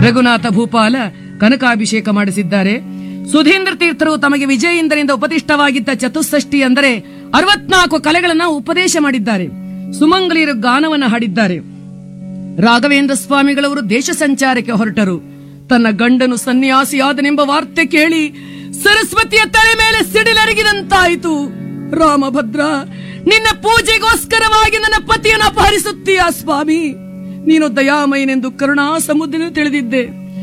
ರಘುನಾಥ ಭೂಪಾಲ ಕನಕಾಭಿಷೇಕ ಮಾಡಿಸಿದ್ದಾರೆ ಸುಧೀಂದ್ರ ತೀರ್ಥರು ತಮಗೆ ವಿಜಯೇಂದ್ರನಿಂದ ಉಪದಿಷ್ಟವಾಗಿದ್ದ ಚತುಷ್ಷಷ್ಟಿ ಅಂದರೆ ಅರವತ್ನಾಲ್ಕು ಕಲೆಗಳನ್ನ ಉಪದೇಶ ಮಾಡಿದ್ದಾರೆ ಸುಮಂಗಲಿಯರು ಗಾನವನ್ನ ಹಾಡಿದ್ದಾರೆ ರಾಘವೇಂದ್ರ ಸ್ವಾಮಿಗಳವರು ದೇಶ ಸಂಚಾರಕ್ಕೆ ಹೊರಟರು ತನ್ನ ಗಂಡನು ಸನ್ಯಾಸಿಯಾದನೆಂಬ ವಾರ್ತೆ ಕೇಳಿ ಸರಸ್ವತಿಯ ತಲೆ ಮೇಲೆ ಸಿಡಿಲರಗಿದಂತಾಯಿತು ರಾಮಭದ್ರ ನಿನ್ನ ಪೂಜೆಗೋಸ್ಕರವಾಗಿ ನನ್ನ ಪತಿಯನ್ನು ಅಪಹರಿಸುತ್ತೀಯ ಸ್ವಾಮಿ ನೀನು ದಯಾಮಯನೆಂದು ಕರುಣಾ ಸಮುದ್ರ ತಿಳಿದಿದ್ದೆ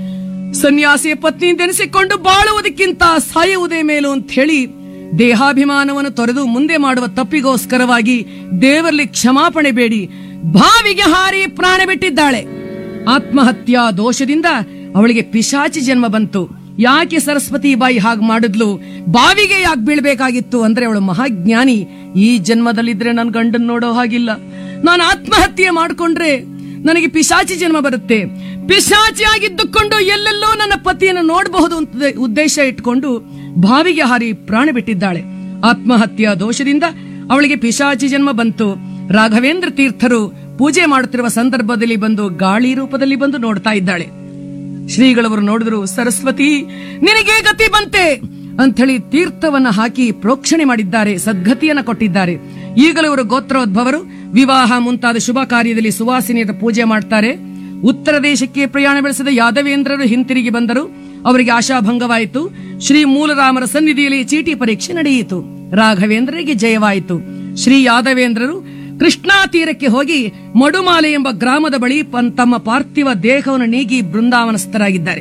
ಸನ್ಯಾಸಿಯ ಪತ್ನಿ ತೆನಿಸಿಕೊಂಡು ಬಾಳುವುದಕ್ಕಿಂತ ಸಾಯುವುದೇ ಮೇಲು ಅಂತ ಹೇಳಿ ದೇಹಾಭಿಮಾನವನ್ನು ತೊರೆದು ಮುಂದೆ ಮಾಡುವ ತಪ್ಪಿಗೋಸ್ಕರವಾಗಿ ದೇವರಲ್ಲಿ ಕ್ಷಮಾಪಣೆ ಬೇಡಿ ಭಾವಿಗೆ ಹಾರಿ ಪ್ರಾಣ ಬಿಟ್ಟಿದ್ದಾಳೆ ಆತ್ಮಹತ್ಯಾ ದೋಷದಿಂದ ಅವಳಿಗೆ ಪಿಶಾಚಿ ಜನ್ಮ ಬಂತು ಯಾಕೆ ಸರಸ್ವತಿ ಬಾಯಿ ಹಾಗೆ ಮಾಡಿದ್ಲು ಬಾವಿಗೆ ಯಾಕೆ ಬೀಳ್ಬೇಕಾಗಿತ್ತು ಅಂದ್ರೆ ಅವಳು ಮಹಾಜ್ಞಾನಿ ಈ ಜನ್ಮದಲ್ಲಿದ್ರೆ ನನ್ನ ಗಂಡನ್ ನೋಡೋ ಹಾಗಿಲ್ಲ ನಾನು ಆತ್ಮಹತ್ಯೆ ಮಾಡ್ಕೊಂಡ್ರೆ ನನಗೆ ಪಿಶಾಚಿ ಜನ್ಮ ಬರುತ್ತೆ ಪಿಶಾಚಿ ಆಗಿದ್ದುಕೊಂಡು ಎಲ್ಲೆಲ್ಲೋ ನನ್ನ ಪತಿಯನ್ನು ನೋಡಬಹುದು ಅಂತ ಉದ್ದೇಶ ಇಟ್ಕೊಂಡು ಬಾವಿಗೆ ಹಾರಿ ಪ್ರಾಣ ಬಿಟ್ಟಿದ್ದಾಳೆ ಆತ್ಮಹತ್ಯಾ ದೋಷದಿಂದ ಅವಳಿಗೆ ಪಿಶಾಚಿ ಜನ್ಮ ಬಂತು ರಾಘವೇಂದ್ರ ತೀರ್ಥರು ಪೂಜೆ ಮಾಡುತ್ತಿರುವ ಸಂದರ್ಭದಲ್ಲಿ ಬಂದು ಗಾಳಿ ರೂಪದಲ್ಲಿ ಬಂದು ನೋಡ್ತಾ ಇದ್ದಾಳೆ ಶ್ರೀಗಳವರು ನೋಡಿದ್ರು ಸರಸ್ವತಿ ನಿನಗೆ ಗತಿ ಬಂತೆ ಅಂಥೇಳಿ ತೀರ್ಥವನ್ನ ಹಾಕಿ ಪ್ರೋಕ್ಷಣೆ ಮಾಡಿದ್ದಾರೆ ಸದ್ಗತಿಯನ್ನ ಕೊಟ್ಟಿದ್ದಾರೆ ಈಗಲೂ ಇವರು ಗೋತ್ರೋದ್ಭವರು ವಿವಾಹ ಮುಂತಾದ ಶುಭ ಕಾರ್ಯದಲ್ಲಿ ಸುವಾಸಿನಿಯರ ಪೂಜೆ ಮಾಡ್ತಾರೆ ಉತ್ತರ ದೇಶಕ್ಕೆ ಪ್ರಯಾಣ ಬೆಳೆಸಿದ ಯಾದವೇಂದ್ರರು ಹಿಂತಿರುಗಿ ಬಂದರು ಅವರಿಗೆ ಆಶಾಭಂಗವಾಯಿತು ಶ್ರೀ ಮೂಲರಾಮರ ಸನ್ನಿಧಿಯಲ್ಲಿ ಚೀಟಿ ಪರೀಕ್ಷೆ ನಡೆಯಿತು ರಾಘವೇಂದ್ರರಿಗೆ ಜಯವಾಯಿತು ಶ್ರೀ ಯಾದವೇಂದ್ರರು ಕೃಷ್ಣಾ ತೀರಕ್ಕೆ ಹೋಗಿ ಮಡುಮಾಲೆ ಎಂಬ ಗ್ರಾಮದ ಬಳಿ ಪನ್- ತಮ್ಮ ಪಾರ್ಥಿವ ದೇಹವನ್ನು ನೀಗಿ ಬೃಂದಾವನಸ್ಥರಾಗಿದ್ದಾರೆ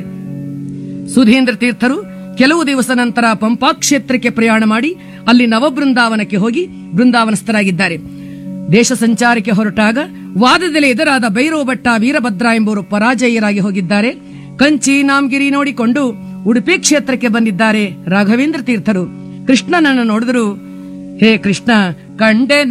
ಸುಧೀಂದ್ರ ತೀರ್ಥರು ಕೆಲವು ದಿವಸ ನಂತರ ಪಂಪಾ ಕ್ಷೇತ್ರಕ್ಕೆ ಪ್ರಯಾಣ ಮಾಡಿ ಅಲ್ಲಿ ನವಬೃಂದಾವನಕ್ಕೆ ಹೋಗಿ ಬೃಂದಾವನಸ್ಥರಾಗಿದ್ದಾರೆ ದೇಶ ಸಂಚಾರಕ್ಕೆ ಹೊರಟಾಗ ವಾದದಲ್ಲಿ ಎದುರಾದ ಭೈರವ ಭಟ್ಟ ವೀರಭದ್ರ ಎಂಬುವರು ಪರಾಜಯರಾಗಿ ಹೋಗಿದ್ದಾರೆ ಕಂಚಿ ನಾಮಗಿರಿ ನೋಡಿಕೊಂಡು ಉಡುಪಿ ಕ್ಷೇತ್ರಕ್ಕೆ ಬಂದಿದ್ದಾರೆ ರಾಘವೇಂದ್ರ ತೀರ್ಥರು ಕೃಷ್ಣನನ್ನು ನೋಡಿದ್ರು ಹೇ ಕೃಷ್ಣ ಕಂಡೆ